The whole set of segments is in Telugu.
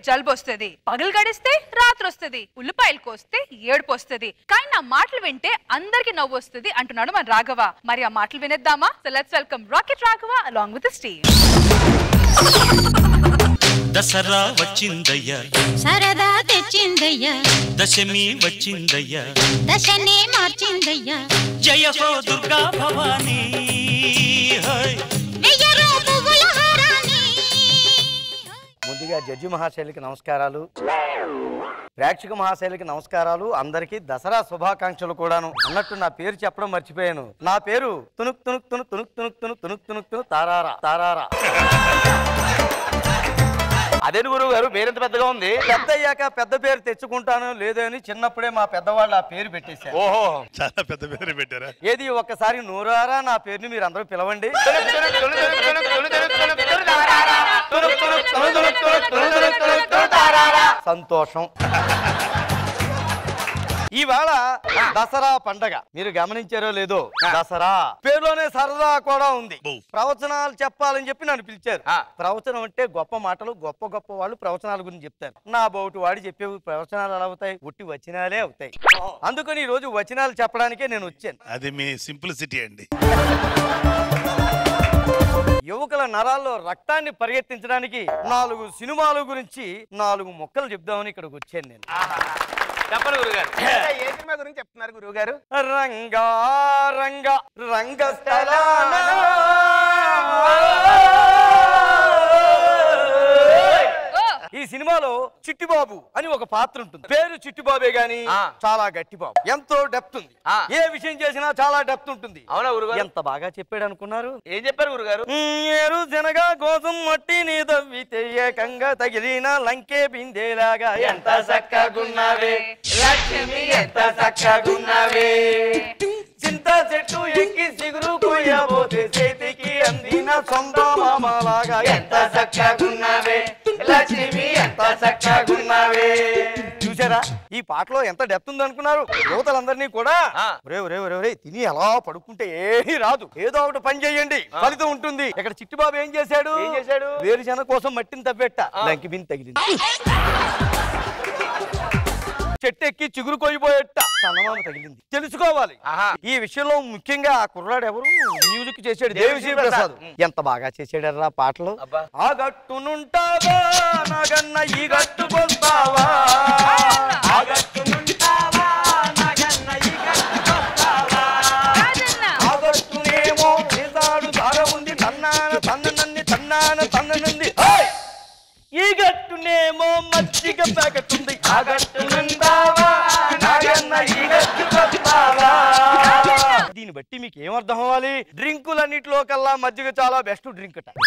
జలుబు వస్తుంది పగలు గడిస్తే రాత్రి వస్తుంది ఉల్లిపాయలు కోస్తే ఏడుపు వస్తుంది కానీ నా మాటలు వింటే అందరికి నవ్వు వస్తుంది అంటున్నాడు మన రాఘవ మరి ఆ మాటలు వినేద్దామా so let's welcome rocket Raghava along with Steve Dasara వచ్చిందయ్యా సరదా తెచ్చిందయ్యా దశమి వచ్చిందయ్యా దశనే మార్చిందయ్యా జయ హో దుర్గా భవానీ హోయ్. వెయ్యరు పువ్వుల హారాన్ని ముందుగా జడ్జి మహాశైలికి నమస్కారాలు ప్రేక్షక మహాశైలికి నమస్కారాలు అందరికీ దసరా శుభాకాంక్షలు కూడాను అన్నట్టు నా పేరు చెప్పడం మర్చిపోయాను నా పేరు తునుక్ తునుక్ తును తునుక్ తునుక్ తును తునుక్ తునుక్ తును తారారా తారారా అదేంటి గురువు గారు పేరెంత పెద్దగా ఉంది పెద్ద అయ్యాక పెద్ద పేరు తెచ్చుకుంటాను లేదో అని చిన్నప్పుడే మా పెద్దవాళ్ళు ఆ పేరు పెట్టేశారు ఓహో చాలా పెద్ద పేరు పెట్టారా ఏది ఒక్కసారి నూరారా నా పేరుని మీరు అందరూ పిలవండి సంతోషం ఈవేళ దసరా పండగ మీరు గమనించారో లేదో దసరా పేరులోనే సరదా కూడా ఉంది బౌ. ప్రవచనాలు చెప్పాలని చెప్పి నన్ను పిలిచారు ఆ. ప్రవచనం అంటే గొప్ప మాటలు గొప్ప గొప్ప వాళ్ళు ప్రవచనాల గురించి చెప్తారు నా బోటు వాడి చెప్పే ప్రవచనాలు ఎలా అవుతాయి ఉట్టి వచనాలే అవుతాయి అందుకని ఈ రోజు వచనాలు చెప్పడానికే నేను వచ్చాను అది మీ సింప్లిసిటీ అండి యువకుల నరాల్లో రక్తాన్ని పరిగెత్తించడానికి నాలుగు సినిమాల గురించి నాలుగు మొక్కలు చెప్దామని ఇక్కడికి వచ్చాను నేను చెప్పండి గురువు గారు ఏ సినిమా గురించి చెప్తున్నారు గురువు గారు రంగా రంగ రంగస్థలాన ఓ ఈ సినిమాలో చిట్టిబాబు అని ఒక పాత్ర ఉంటుంది పేరు చిట్టిబాబే గాని ఆ. చాలా గట్టి బాబు ఎంతో డెప్త్ ఉంది ఆ. ఏ విషయం చేసినా చాలా డెప్త్ ఉంటుంది అవునా గురుగారు ఎంత బాగా చెప్పాడు అనుకున్నారు ఏం చెప్పారు గురుగారు ఏరు శనగ కోసం మట్టిని దవ్వితే ఏకంగా తగిలిన లంకే బిందేలాగా ఎంత చక్కగున్నావే లక్ష్మి ఎంత చక్కగున్నావే చింత చెట్టు ఎక్కి సిగురు కొయ్యబోతే చేతికి అందిన సొంత మామలాగా ఎంత చక్కగున్నావే లక్ష్మి ఎంత చక్కగున్నావే చూసారా ఈ పాటలో ఎంత డెప్త్ ఉంది అనుకున్నారు యువతలందరినీ కూడా ఆ. ఒరే ఒరే ఒరే ఒరే తిని అలా పడుకుంటే ఏమీ రాదు ఏదో ఒకటి పని చేయండి ఫలితం ఉంటుంది ఇక్కడ చిట్టిబాబు ఏం చేశాడు ఏం చేశాడు? వేరుశనగ కోసం మట్టిని తవ్వెట్ట లంకి బిన్ తగిలింది చెట్టు ఎక్కి చిగురు కొయ్యిపోయేట చందమామ తగిలింది తెలుసుకోవాలి ఆహా. ఈ విషయంలో ముఖ్యంగా ఆ కుర్రాడు ఎవరు మ్యూజిక్ చేశాడు దేవిశ్రీ ప్రసాద్ ఎంత బాగా చేశాడరా పాటలు అబ్బా. ఆ గట్టునుంటావా నాగన్న ఈ గట్టుకొస్తావా ఆ గట్టునుంటావా నాగన్న ఈ గట్టుకొస్తావా రాజన్న ఆగట్టునేమో చేసాడు సాగముంది తన్నాన తన్ననంది తన్నాన తన్ననంది ఓయ్! ఈ గట్టునేమో మజ్జిగ ప్యాకెట్ ఉంది ఆ గట్టునుందావా నాగన్న ఈ గట్టుకొస్తావా దీన్ని బట్టి మీకు ఏమర్థం అవ్వాలి డ్రింకులన్నిటిలో కల్లా మజ్జిగ చాలా బెస్ట్ డ్రింక్ అట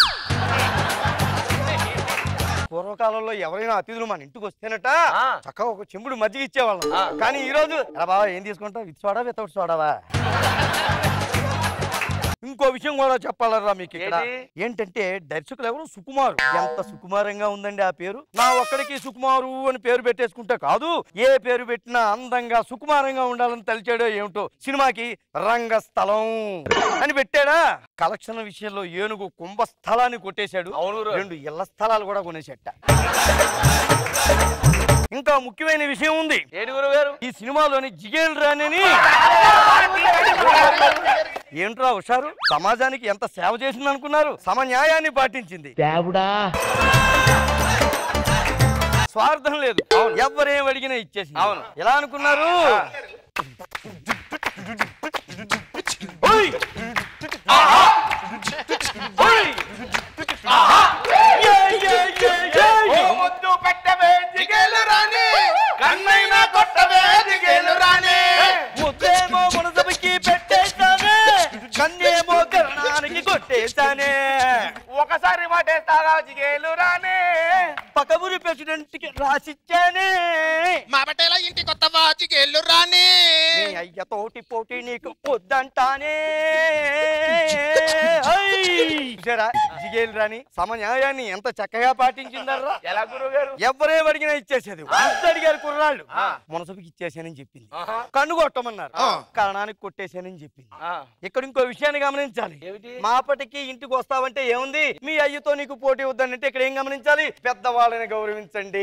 పూర్వకాలంలో ఎవరైనా అతిథులు మన ఇంటికి వస్తేనట ఆ. చక్కగా ఒక చెంబుడు మజ్జిగ ఇచ్చేవాళ్ళం కానీ ఈ రోజు "ఎరా బావా ఏం తీసుకుంటావు విత్ సోడా వితౌట్ సోడావా ఇంకో విషయం కూడా చెప్పాలరా మీకు ఇక్కడ ఏంటి? ఏంటంటే దర్శకులు ఎవరు సుకుమారు ఎంత సుకుమారంగా ఉందండి ఆ పేరు నా ఒక్కడికి సుకుమారు అని పేరు పెట్టేసుకుంటే కాదు ఏ పేరు పెట్టినా అందంగా సుకుమారంగా ఉండాలని తలిచాడో ఏమిటో సినిమాకి రంగస్థలం అని పెట్టాడా కలెక్షన్ విషయంలో ఏనుగు కుంభస్థలాన్ని కొట్టేశాడు అవును గురు. రెండు ఇళ్ల స్థలాలు కూడా కొనేసేట ఇంకా ముఖ్యమైన విషయం ఉంది ఏంటి గురువు గారు ఈ సినిమాలోని జిగేల్ రాణిని ఏంట్రా హుషారు సమాజానికి ఎంత సేవ చేసింది అనుకున్నారు సమన్యాయాన్ని పాటించింది స్వార్థం లేదు ఎవరేం అడిగినా ఇచ్చేసింది అవును. ఎలా అనుకున్నారు ఓయ్! ఆహా! ఓయ్! ఆహా! ఏ, ఏ, ఏ, ఏ! ముద్దు పెట్టవే జిగేలు రాని కన్నైనా కొట్టవే జిగేలు రాని ముద్దేమో మునసబుకి పెట్టేశానే కన్నేమో కరణానికి కొట్టేశానే ఒకసారి మాటేస్తాగా జిగేలు రాని పకబురి ప్రెసిడెంట్ కి రాసిచ్చానే మా బట్టేల ఇంటి కొత్త వాచికెళ్ళు రాని నీ అయ్య తోటి పోటీ నీకు వద్దంటానే హై! చూసారా జిగేలు రాని సమన్యాయాన్ని ఎంత చక్కగా పాటించిందర్రా ఎలా గురువు గారు ఎవరేం అడిగినా ఇచ్చేసేది అంత అడిగారు కుర్రాళ్ళు మునసబుకి ఇచ్చేసానని చెప్పింది కన్ను కొట్టమన్నారు కరణానికి కొట్టేశానని చెప్పింది ఇక్కడ ఇంకో విషయాన్ని గమనించాలి మాపటికి ఇంటికి వస్తావంటే ఏముంది మీ అయ్యతో నీకు పోటీ వద్దంటే ఇక్కడ ఏం గమనించాలి పెద్దవాళ్ళని గౌరవించండి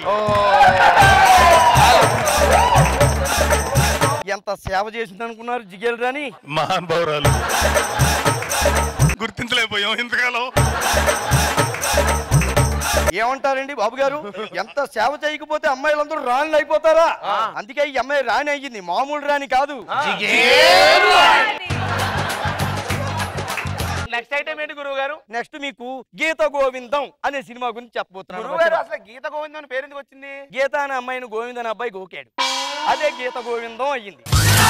ఎంత సేవ చేసింది అనుకున్నారు జిగేలు రాని మహానుభావురాలు గుర్తించలేకపోయాం ఇంతకాలం ఏమంటారండి బాబు గారు ఎంత సేవ చేయకపోతే అమ్మాయిలందరూ రాణి అయిపోతారా అందుకే ఈ అమ్మాయి రాణి అయ్యింది మామూలు రాణి కాదు నెక్స్ట్ ఐటమ్ ఏంటి గురువు గారు నెక్స్ట్ మీకు గీత గోవిందం అనే సినిమా గురించి గురువు గారు చెప్పబోతున్నాను అసలు గీత గోవిందం అని పేరు ఎందుకు వచ్చింది గీత అనే అమ్మాయిని గోవింద్ అనే అబ్బాయి గోకాడు అదే గీత గోవిందం అయ్యింది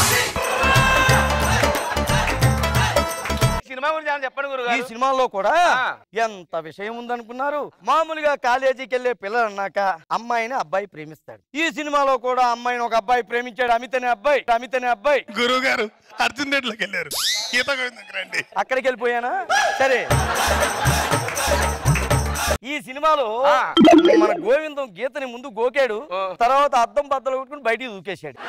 సినిమా గురించి ఏమైనా చెప్పండి గురువు ఈ గారు సినిమాలో కూడా ఆ. ఎంత విషయం ఉందనుకున్నారు మామూలుగా కాలేజీకి వెళ్లే పిల్లలు అన్నాక అమ్మాయిని అబ్బాయి ప్రేమిస్తాడు ఈ సినిమాలో కూడా అమ్మాయిని ఒక అబ్బాయి ప్రేమించాడు అమితనే అబ్బాయి అమితనే అబ్బాయి గురువు గారు అర్జున్ రెడ్డిలోకి వెళ్ళారు గీత గోవిందం రండి అక్కడికి వెళ్ళిపోయానా సరే ఈ సినిమాలో ఆ. మన గోవిందం గీతని ముందు గోకాడు ఓ. తర్వాత అద్దం బద్దలు కొట్టుకుని బయటికి దూకేశాడు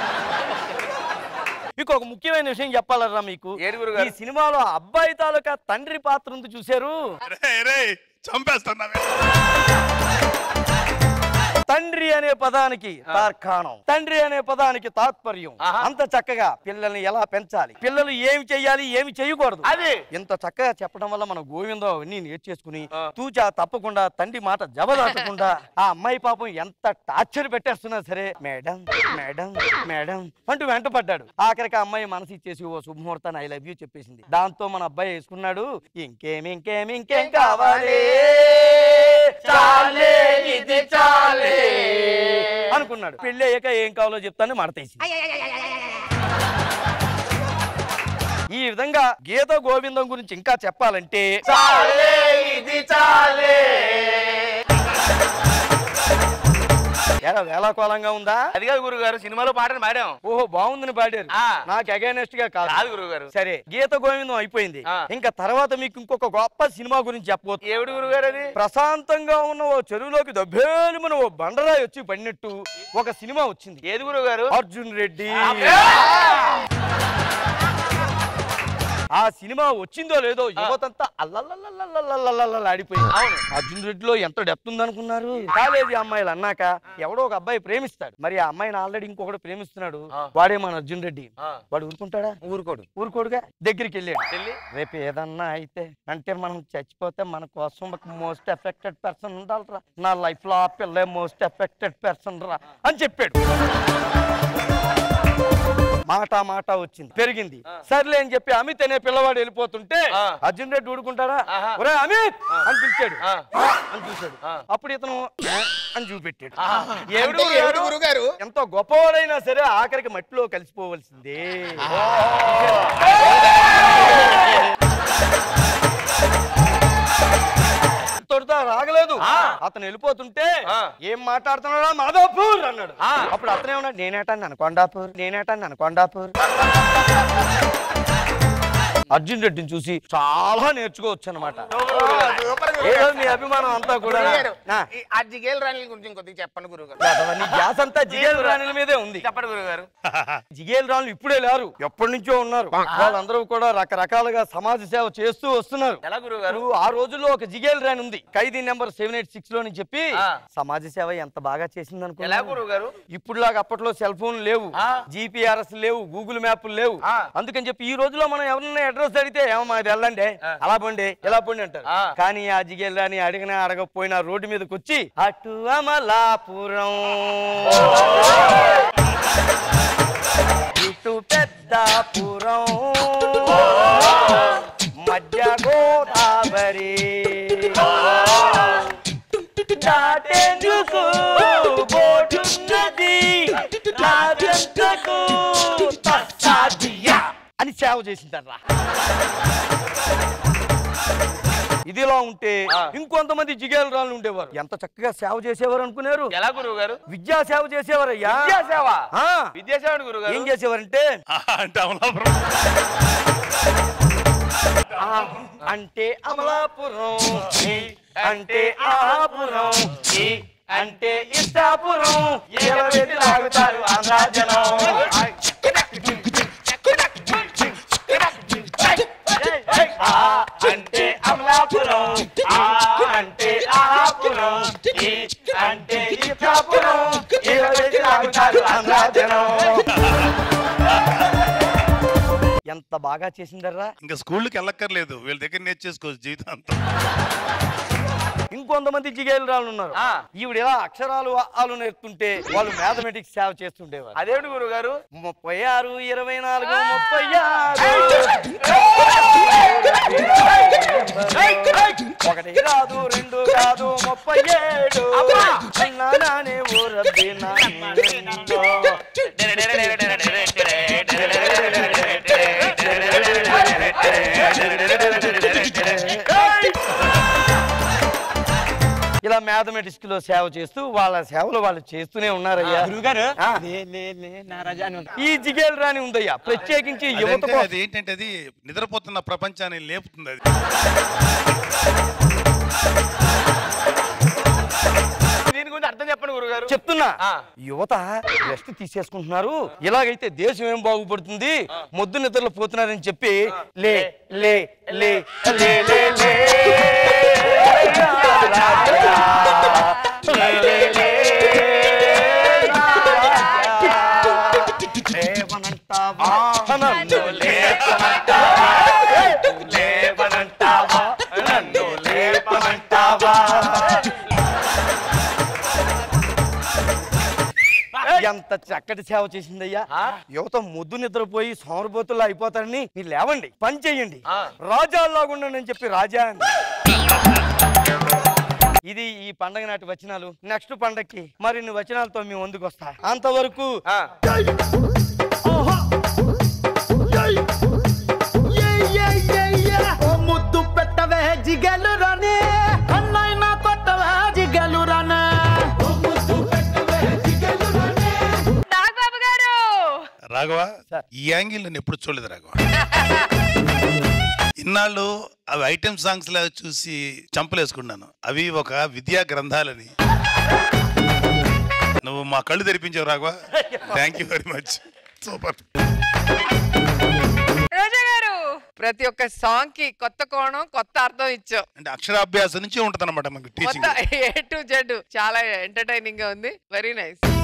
మీకు ఒక ముఖ్యమైన విషయం చెప్పాలరా మీకు ఏడు గురుగారు? ఈ సినిమాలో అబ్బాయి తాలూకా తండ్రి పాత్ర ఉంది చూశారు రే రే చంపేస్తున్నావే తండ్రి అనే పదానికి తార్కాణం తండ్రి అనే పదానికి తాత్పర్యం ఆహా. అంత చక్కగా పిల్లల్ని ఎలా పెంచాలి పిల్లలు ఏమి చెయ్యాలి ఏమి చేయకూడదు అది ఇంత చక్కగా చెప్పడం వల్ల మన గోవిందం అవన్నీ నేర్చేసుకుని ఆ. తూచా తప్పకుండా తండ్రి మాట జబదాటకుండా ఆ అమ్మాయి పాపం ఎంత టార్చర్ పెట్టేస్తున్నా సరే మేడం మేడం మేడం అంటూ వెంట పడ్డాడు ఆఖరికి ఆ అమ్మాయి మనసు ఇచ్చేసి ఓ శుభముహూర్తాన్ని ఐ లవ్ యూ చెప్పేసింది దాంతో మన అబ్బాయి వేసుకున్నాడు ఇంకేమి ఇంకేమి ఇంకేం కావాలి చాలే ఇది చాలే అనుకున్నాడు పెళ్ళి అయ్యాక ఏం కావాలో చెప్తాను మడతేసి ఈ విధంగా గీత గోవిందం గురించి ఇంకా చెప్పాలంటే చాలే ఇది చాలే ఎలా వేలాకోలంగా ఉందా అది కాదు గురువు గారు సినిమాలో పాటను పాడాం ఓహో బాగుందని పాడారు ఆ. నాకు అగైనెస్ట్ గా కాదు కాదు గురువు గారు సరే గీత గోవిందం అయిపోయింది ఆ. ఇంకా తర్వాత మీకు ఇంకొక గొప్ప సినిమా గురించి చెప్పబోతుంది ఏమిటి గురువు గారు అది ప్రశాంతంగా ఉన్న ఓ చెరువులోకి దబ్బేలుమని ఓ బండరాయి వచ్చి పడినట్టు ఒక సినిమా వచ్చింది ఏది గురువు గారు అర్జున్ రెడ్డి ఆ సినిమా వచ్చిందో లేదో యువతంతా అల్లల్లల్లల్లల్లల్లల్ల ఆడిపోయింది అవును. అర్జున్ రెడ్డిలో ఎంత డెప్త్ ఉందనుకున్నారు కాలేజీ అమ్మాయిలు అన్నాక ఎవడో ఒక అబ్బాయి ప్రేమిస్తాడు మరి ఆ అమ్మాయిని ఆల్రెడీ ఇంకొకటి ప్రేమిస్తున్నాడు ఆ. వాడే మన అర్జున్ రెడ్డి ఆ. వాడు ఊరుకుంటాడా ఊరుకోడు ఊరుకోడుగా దగ్గరికి వెళ్ళాడు వెళ్ళి రేపు ఏదన్నా అయితే అంటే మనం చచ్చిపోతే మన కోసం ఒక మోస్ట్ ఎఫెక్టెడ్ పర్సన్ ఉండాలిరా నా లైఫ్ లో ఆ పిల్లే మోస్ట్ ఎఫెక్టెడ్ పర్సన్ రా అని చెప్పాడు మాట మాట వచ్చింది పెరిగింది సర్లే అని చెప్పి అమిత్ అనే పిల్లవాడు వెళ్ళిపోతుంటే ఆ. అర్జున్ రెడ్డి ఊడుకుంటాడా ఆహా. ఒరే అమిత్ అని పిలిచాడు ఆ. "ఆ" అని చూశాడు ఆ. అప్పుడు ఇతను "ఆ" అని చూపెట్టాడు ఏమిటి అంటే ఏమిటి గురువు గారు ఎంతో గొప్పవాడైనా సరే ఆఖరికి మట్టిలో కలిసిపోవలసిందే తొడతా రాగలేదు ఆ. అతను వెళ్ళిపోతుంటే ఆ. ఏం మాట్లాడుతున్నాడా మాధవపూర్ అన్నాడు ఆ. అప్పుడు అతనే ఉన్నాడు నేనేటాను కొండాపూర్ నేనేటాను కొండాపూర్ అర్జున్ రెడ్డిని చూసి చాలా నేర్చుకోవచ్చు అనమాట సూపర్ గురువు ఏదో గారు. మీ అభిమానం అంతా కూడా గురువు గారు, నా, ఈ ఆ జిగేల్ రాణి గురించి ఇంకొద్దిగా చెప్పండి గురువు గారు లేదవ్వ, నీ ధ్యాస అంతా జిగేల్ రాణిల మీదే ఉంది చెప్పండి గురువు గారు జిగేల్ రాణులు ఇప్పుడే లేరు ఎప్పటి నుంచో ఉన్నారు వాళ్ళందరూ కూడా రకరకాలుగా సమాజ సేవ చేస్తూ వస్తున్నారు ఎలా గురువు గారు ఇప్పుడు ఆ రోజుల్లో ఒక జిగేల్ రాణి ఉంది Khaidi number seven eight six లో అని చెప్పి ఆ. సమాజ సేవ ఎంత బాగా చేసింది ఎలా అనుకున్నా గురువు గారు ఇప్పుడు లాగా అప్పట్లో సెల్ ఫోన్ లేవు ఆ. జిపిఆర్ఎస్ లేవు గూగుల్ మ్యాప్లు లేవు ఆ. అందుకని చెప్పి ఈ రోజుల్లో మనం ఎవరన్నా అడ్రస్ అడిగితే ఏమో మాది వెళ్ళండి ఆ. అలా పండి ఇలా పండి అంటారు ఆ. కానీ ఆ జిగేల్ రాని అడిగినా అడగకపోయినా రోడ్డు మీదకి వచ్చి అటు అమలాపురం ఇటు పెద్దాపురం మధ్య గోదావరి దాటేందుకు బోటున్నది నాదెంతకు తస్సాదియా అని సేవ చేసిందర్రా ఇదిలా ఉంటే ఆ. ఇంకొంతమంది జిగేల్ రాళ్ళు ఉండేవారు ఎంత చక్కగా సేవ చేసేవారు అనుకున్నారు ఎలా గురువు గారు విద్యా సేవ చేసేవారయ్యా విద్యాసేవ ఆ. విద్యాసేవ గురువు ఏం గారు చేసేవారంటే ఆహా, అంటే అమలాపురం ఆ అంటే అమలాపురం ఈ అంటే ఆపురం ఈ అంటే ఇష్టాపురం ఏలవేది లాగుతారు ఆంధ్రా జనం ఆ అంటే అమలాపురం ఆ అంటే ఆపురం ఈ అంటే ఇష్టాపురం ఏలవేది లాగుతారు ఆంధ్రా జనం ఎంత బాగా చేసిందర్రా ఇంకా స్కూల్కి వెళ్ళక్కర్లేదు వీళ్ళ దగ్గర నేర్చేసుకోవచ్చు జీవితం అంతా ఇంకొంతమంది జిగేలు రాళ్ళు ఉన్నారు ఈవిడ ఇలా అక్షరాలు ఆలు నేర్పుతుంటే వాళ్ళు మ్యాథమెటిక్స్ సేవ చేస్తుండేవారు అదేమిటి గురువు గారు ముప్పై ఆరు ఇరవై నాలుగు ముప్పై ఆరు ఒకటి కాదు రెండు కాదు ముప్పై ఏడు నానే ఓ రబ్బీ నాయనో. ఇలా మ్యాథమెటిక్స్ లో సేవ చేస్తూ వాళ్ళ సేవలు వాళ్ళు చేస్తూనే ఉన్నారయ్యా గురువుగారు ఆ. లే లే లే నారాజా అని ఉంది. ఈ జిగేల్ రాని ఉందయ్యా ప్రత్యేకించి యువత అదంటే కోసం అది ఏంటంటే అది నిద్రపోతున్న ప్రపంచాన్ని లేపుతుంది అది దీని గురించి అర్థం చెప్పండి గురువు గారు చెప్తున్నా ఆ. యువత రెస్ట్ తీసేసుకుంటున్నారు ఇలాగైతే దేశం ఏం బాగుపడుతుంది మొద్దు నిద్రలు పోతున్నారని చెప్పి లే లే లే లే లే లే లే, లే, లే, లేవనంటావా? నన్ను లేపనంటావా? లేవనంటావా? నన్ను లేపనంటావా? ఎంత చక్కటి సేవ చేసిందయ్యా యువత ముద్దు నిద్రపోయి సోమరబోతుల్లో అయిపోతారని మీరు లేవండి పని చెయ్యండి రాజాల్లాగా ఉండండి అని చెప్పి రాజా అంది ఇది ఈ పండగ నాటి వచనాలు నెక్స్ట్ పండగకి మరిన్ని వచనాలతో మీ ముందుకు వస్తా అంతవరకు ముద్దు పెట్టవే జిగలు రానే అన్నైనా కొట్టవే జిగలు రానే నాగబాబు గారు రాఘవ సార్. ఈ యాంగిల్ నేను ఎప్పుడు చూడలేదు రాఘవ ఇన్నాళ్ళు అవి ఐటెం సాంగ్స్ లా చూసి చంపలేసుకున్నాను అవి ఒక విద్యా గ్రంథాలని నువ్వు మా కళ్ళు తెరిపించావు Raghava thank you very much super Roja garu ప్రతి ఒక్క సాంగ్ కి కొత్త కోణం కొత్త అర్థం ఇచ్చావు అంటే అక్షరాభ్యాసం నుంచి ఉంటుంది అనమాట మనకు టీచింగ్ మొత్తం ఏ టు జెడ్ చాలా ఎంటర్టైనింగ్ గా ఉంది వెరీ నైస్